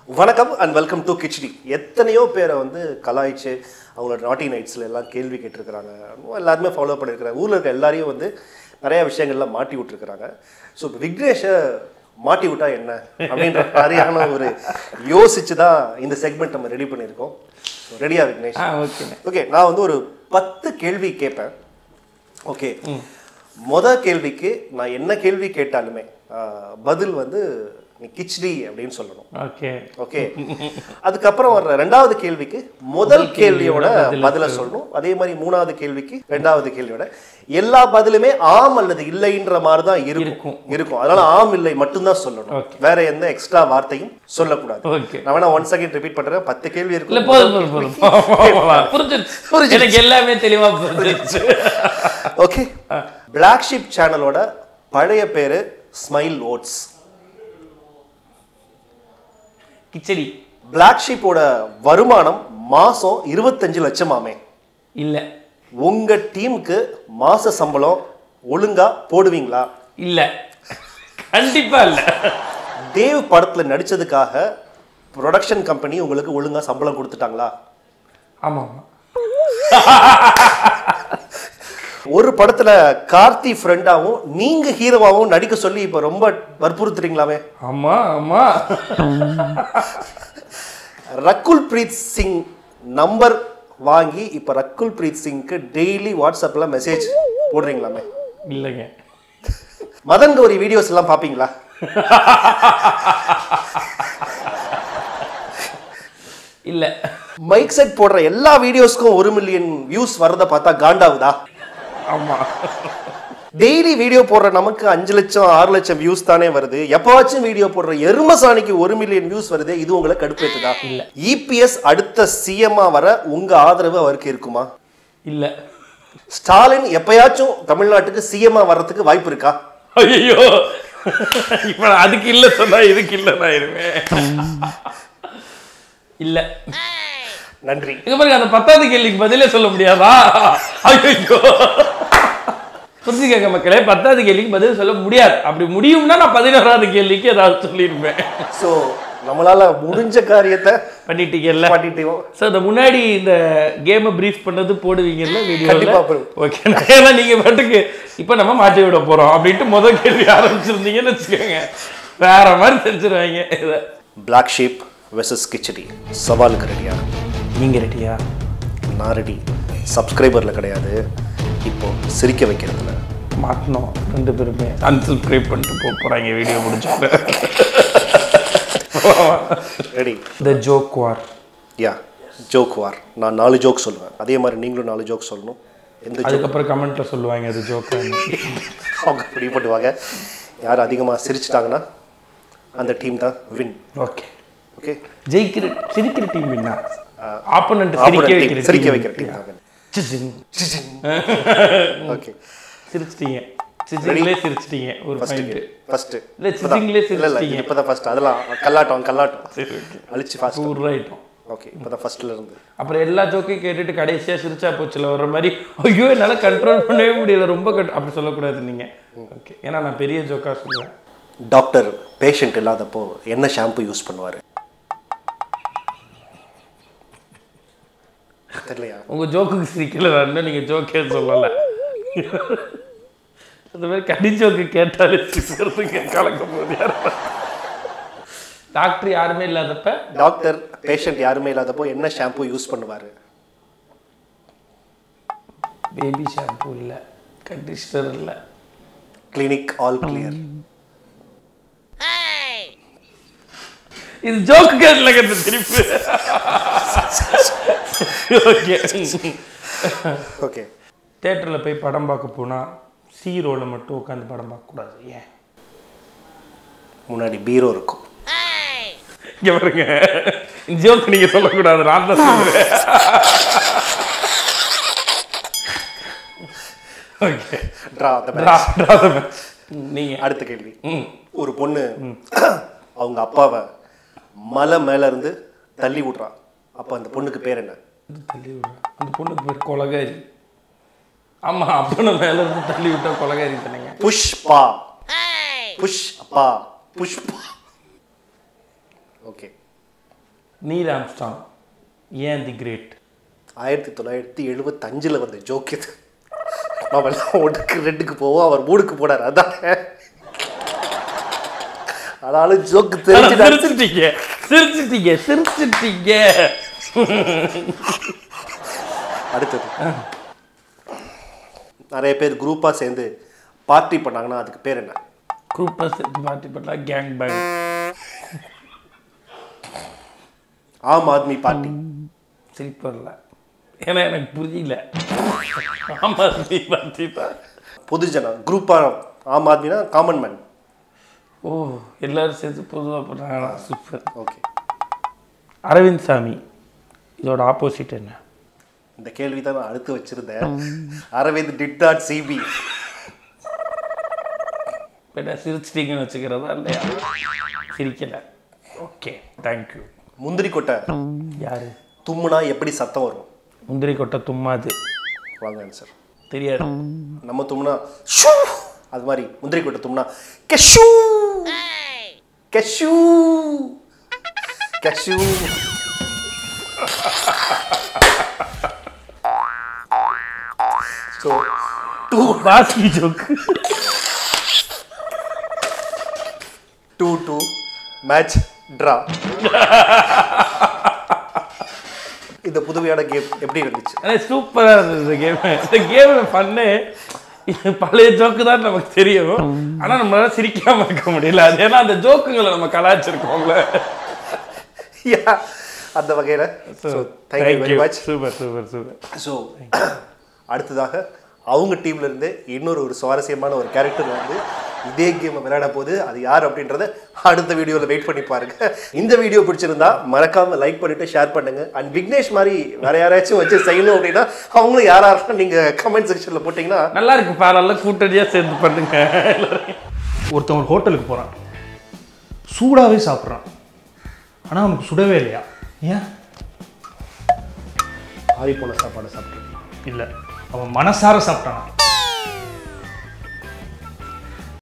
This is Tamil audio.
வணக்கம் அண்ட் வெல்கம் டு கிச்டி எத்தனையோ பேரை வந்து கலாய்ச்சு அவங்களோட நாட்டி நைட்ஸில் எல்லாம் கேள்வி கேட்டிருக்கிறாங்க எல்லாருமே ஃபாலோ பண்ணியிருக்கிறாங்க ஊரில் இருக்க எல்லாரையும் வந்து நிறைய விஷயங்கள்ல மாட்டி விட்டுருக்குறாங்க ஸோ விக்னேஷை மாட்டி விட்டா என்ன அப்படின்ற மாதிரியான ஒரு யோசிச்சு தான் இந்த செக்மெண்ட் நம்ம ரெடி பண்ணியிருக்கோம் ரெடியா விக்னேஷ் ஆ ஓகேண்ணே ஓகே நான் வந்து ஒரு பத்து கேள்வி கேட்பேன் ஓகே முத கேள்விக்கு நான் என்ன கேள்வி கேட்டாலுமே ஆஹ், பதில் வந்து நீ கிச்டி அப்படின்னு சொல்லணும் ஓகே ஓகே அதுக்கப்புறம் வர்ற ரெண்டாவது கேள்விக்கு முதல் கேள்வியோட பதில சொல்லணும் அதே மாதிரி மூணாவது கேள்விக்கு ரெண்டாவது கேள்வியோட எல்லா பதிலுமே ஆம் அல்லது இல்லைன்ற மாதிரி தான் இருக்கும் இருக்கும் அதனால ஆம் இல்லை மட்டும்தான் சொல்லணும் வேற எந்த எக்ஸ்ட்ரா வார்த்தையும் சொல்லக்கூடாது ஓகே நான் வேணா ஒன் செகண்ட் ரிப்பீட் பண்றேன் பத்து கேள்வி இல்ல இருக்கும் போதும் போதும் போதும் போ, போ, போ. புரிஞ்சிருச்சு எனக்கு எல்லாமே தெளிவா புரிஞ்சிருச்சு ஓகே பிளாக் ஷிப் சேனலோட பழைய பேரு ஸ்மைல் ஓட்ஸ் கிச்சடி பிளாக் ஷிப்போட வருமானம் மாசம் இருபத்தஞ்சு லட்சமாமே இல்ல உங்க டீமுக்கு மாச சம்பளம் ஒழுங்கா போடுவீங்களா இல்ல கண்டிப்பா இல்ல தேவ் படத்துல நடிச்சதுக்காக ப்ரொடக்ஷன் கம்பெனி உங்களுக்கு ஒழுங்கா சம்பளம் கொடுத்துட்டாங்களா ஆமா ஆமா ஒரு படத்துல கார்த்தி ஃப்ரெண்டாவும் நீங்க ஹீரோவாவும் நடிக்க சொல்லி இப்ப ரொம்ப வற்புறுத்துறீங்களாமே ஆமா ஆமா ரக்குல் பிரீத் சிங் நம்பர் வாங்கி இப்ப ரக்குல் பிரீத் சிங்க்கு டெய்லி வாட்ஸ்அப்ல மெசேஜ் போடுறீங்களாமே இல்லைங்க மதன் கௌரி வீடியோஸ் எல்லாம் பாப்பீங்களா இல்ல மைக் செட் போடுற எல்லா வீடியோஸ்க்கும் ஒரு மில்லியன் வியூஸ் வரத பார்த்தா காண்டாவுதா ஆமா டெய்லி வீடியோ போடுற நமக்கு அஞ்சு லட்சம் ஆறு லட்சம் வியூஸ் தானே வருது எப்பவாச்சும் வீடியோ போடுற எருமசாணிக்கு ஒரு மில்லியன் வியூஸ் வருது இது உங்களை கடுப்பேத்துதா இல்ல. இபிஎஸ் அடுத்த சிஎம்மா வர உங்க ஆதரவு அவருக்கு இருக்குமா இல்ல ஸ்டாலின் எப்பயாச்சும் தமிழ்நாட்டுக்கு சிஎம்மா வர்றதுக்கு வாய்ப்பு இருக்கா ஐயோ இப்ப நான் அதுக்கு இல்ல சொன்னா இதுக்கு இல்ல நான் இருவேன் இல்ல நன்றி இங்க பாருங்க அந்த பத்தாவது கேள்விக்கு பதிலே சொல்ல முடியாதா ஐயோ புரிஞ்சுக்கங்க மக்களே பத்தாவது கேள்விக்கு பதில் சொல்ல முடியாது அப்படி முடியும்னா நான் பதினோராவது கேள்விக்கு ஏதாவது சொல்லியிருப்பேன் ஸோ நம்மளால முடிஞ்ச காரியத்தை பண்ணிட்டீங்கல்ல பண்ணிட்டோம் ஸோ இந்த முன்னாடி இந்த கேமை ப்ரீஃப் பண்ணது போடுவீங்கல்ல கண்டிப்பா வீடியோவில் போடுவோம். ஓகே ஏன்னா நீங்கள் பாட்டுக்கு இப்போ நம்ம மாட்டி விட போகிறோம் அப்படின்ட்டு முதல் கேள்வி ஆரம்பிச்சிருந்தீங்கன்னு வச்சுக்கோங்க வேற மாதிரி தெரிஞ்சிருவாங்க இதை பிளாக் ஷீப் வெர்சஸ் கிச்சடி சவாலுக்கு ரெடியா நீங்கள் ரெடியா நான் ரெடி சப்ஸ்கிரைபரில் கிடையாது இப்போ சிரிக்க வைக்கிறதுல மாட்டணும் ரெண்டு பேருமே அன்சப்ஸ்கிரைப் பண்ணிட்டு போக போகிறாங்க வீடியோ முடிச்சாங்க ரெடி த ஜோக் வார் யா ஜோக் வார் நான் நாலு ஜோக் சொல்லுவேன் அதே மாதிரி நீங்களும் நாலு ஜோக் சொல்லணும் எந்த joke அதுக்கப்புறம் கமெண்ட்டில் சொல்லுவாங்க அது ஜோக் அவங்க முடிவு பண்ணுவாங்க யார் அதிகமாக சிரிச்சிட்டாங்கன்னா அந்த டீம் தான் வின் ஓகே ஓகே ஜெயிக்கிற சிரிக்கிற டீம் வின்னா ஆப்போனண்ட் சிரிக்க சிரிக்க வைக்கிற வைக்கிற டீம் டீம் தான் win. சிசிங். ஓகே சிரிச்சிட்டீங்க சிச்சிங்களே சிரிச்சிட்டீங்க ஒரு பாயிண்ட் ஃபர்ஸ்ட் இல்ல, சிரிங்களே இல்ல இல்ல சிரிச்சிட்டீங்க. இப்பதான் ஃபர்ஸ்ட் அதெல்லாம் கல்லாட்டம் கல்லாட்டம் சரி ஓகே அழிச்சு ஃபாஸ்ட் டூர் ஆயிட்டோம் ஓகே இப்பதான் ஃபர்ஸ்ட்ல இருந்து அப்புறம் எல்லா ஜோக்கையும் கேட்டுட்டு கடைசியா சிரிச்சா போச்சுல வர்ற மாதிரி ஐயோ என்னால கண்ட்ரோல் பண்ணவே முடியல ரொம்ப கட் அப்படி சொல்லக்கூடாது நீங்க ஓகே ஏன்னா நான் பெரிய ஜோக்கா சொல்லுவேன் டாக்டர் பேஷண்ட் இல்லாதப்போ என்ன ஷாம்பு யூஸ் பண்ணுவாரு தெரியலையா உங்க ஜோக்குக்கு சிரிக்கல நான் நீங்க ஜோக்கே சொல்லல அந்த மாதிரி கடி ஜோக்கு கேட்டாலே சிரிக்கிறதுக்கு கலக்க போது டாக்டர் யாருமே இல்லாதப்ப டாக்டர் பேஷண்ட் யாருமே இல்லாதப்போ என்ன ஷாம்பு யூஸ் பண்ணுவாரு பேபி ஷாம்பு இல்லை கண்டிஷனர் இல்லை கிளினிக் ஆல் கிளியர் இது ஜோக்கு கேட்கல இந்த திருப்பி ஓகே ஓகே தேட்டரில் போய் படம் பார்க்க போனால் சி ரோல மட்டும் உட்காந்து படம் பார்க்கக்கூடாது ஏன் முன்னாடி பீரோ இருக்கும் இங்கே பாருங்க ஜோக்கு நீங்கள் சொல்லக்கூடாது நான் தான் சொல்லுவேன் ஓகே ட்ரா அந்த ட்ரா ட்ரா த மேட்ச் நீங்கள் அடுத்த கேள்வி ம் ஒரு பொண்ணு அவங்க அப்பாவை மலை மேல இருந்து தள்ளி விடுறா அப்ப அந்த பொண்ணுக்கு பேர் என்ன இது தள்ளி விடுறேன் அந்த பொண்ணுக்கு பேர் கொலகாரி ஆமாம் அப்பனை மேலே இருந்து தள்ளி விட்டா கொலகாரி தானேங்க புஷ்பா புஷ் அப்பா புஷ்பா ஓகே நீல் ஆம்ஸ்டாங் ஏன் தி கிரேட் ஆயிரத்தி தொள்ளாயிரத்தி எழுபத்தஞ்சில் வந்த ஜோக் இது அவெல்லாம் ஒன்றுக்கு ரெண்டுக்கு போவோம் அவர் மூணுக்கு போனார் அதான் ஆனாலும் ஜோக்கு தெரிஞ்சு சிரிச்சிட்டீங்க சிரிச்சிட்டீங்க சிரிச்சிட்டீங்க அடுத்தது நிறைய பேர் குரூப்பாக சேர்ந்து பார்ட்டி பண்ணாங்கன்னா அதுக்கு பேர் என்ன குரூப்பாக சேர்த்து பார்ட்டி பண்ணா கேங் பேங் ஆம் ஆத்மி பார்ட்டி சிரிப்பு வரல ஏன்னா எனக்கு புரியல ஆமா நீ பார்ட்டி தான் பொதுஜனா குரூப்பாக ஆம் ஆத்மினா காமன் மேன் ஓ எல்லாரும் சேர்த்து பொதுவாக பண்ணாங்களா சூப்பர் ஓகே அரவிந்த் சாமி இதோட ஆப்போசிட் என்ன இந்த கேள்வி தான் நான் அடுத்து வச்சிருந்தேன் அரவிந்த் டிட் நாட் சிபி பேட்டா சிரிச்சிட்டீங்கன்னு வச்சுக்கிறதா இல்லையா சிரிக்கல ஓகே தேங்க்யூ முந்திரி கொட்டை யாரு தும்முனா எப்படி சத்தம் வரும் முந்திரி கொட்டை தும்மாது வாங்க ஆன்சர் தெரியாது நம்ம தும்முனா ஷூ அது மாதிரி முந்திரி கொட்டை தும்முனா cashew cashew cashew so two Baski joke two two match draw இந்த புதுமையான கேம் எப்படி இருந்துச்சு ஆனால் சூப்பராக இருந்தது இந்த கேம் இந்த கேம் பண்ணு இது பழைய ஜோக்கு தான் நமக்கு தெரியும் ஆனால் நம்மளால சிரிக்காம இருக்க முடியல அது ஏன்னா அந்த ஜோக்குங்களை நம்ம கலாச்சிருக்கோம்ல Yeah, அந்த வகையில் so thank you very much super super super so அடுத்ததாக அவங்க டீம்ல இருந்து இன்னொரு ஒரு சுவாரஸ்யமான ஒரு கேரக்டர் வந்து இதே கேமை விளையாட போது அது யார் அப்படின்றத அடுத்த வீடியோவில் வெயிட் பண்ணி பாருங்க இந்த வீடியோ பிடிச்சிருந்தா மறக்காம லைக் பண்ணிட்டு ஷேர் பண்ணுங்க அண்ட் விக்னேஷ் மாதிரி வேற யாராச்சும் வச்சு செய்யணும் அப்படின்னா அவங்களும் யாராச்சும் நீங்க கமெண்ட் செக்ஷன்ல போட்டீங்கன்னா நல்லா இருக்கு பாரால கூட்டணியாக சேர்ந்து பண்ணுங்க ஒருத்தன் ஒரு ஹோட்டலுக்கு போகிறான் சூடாகவே சாப்பிட்றான் ஆனால் அவனுக்கு சுடவே இல்லையா ஏன் ஆறி போன சாப்பாடை சாப்பிட்டு இல்லை அவன் மனசார சாப்பிட்டானா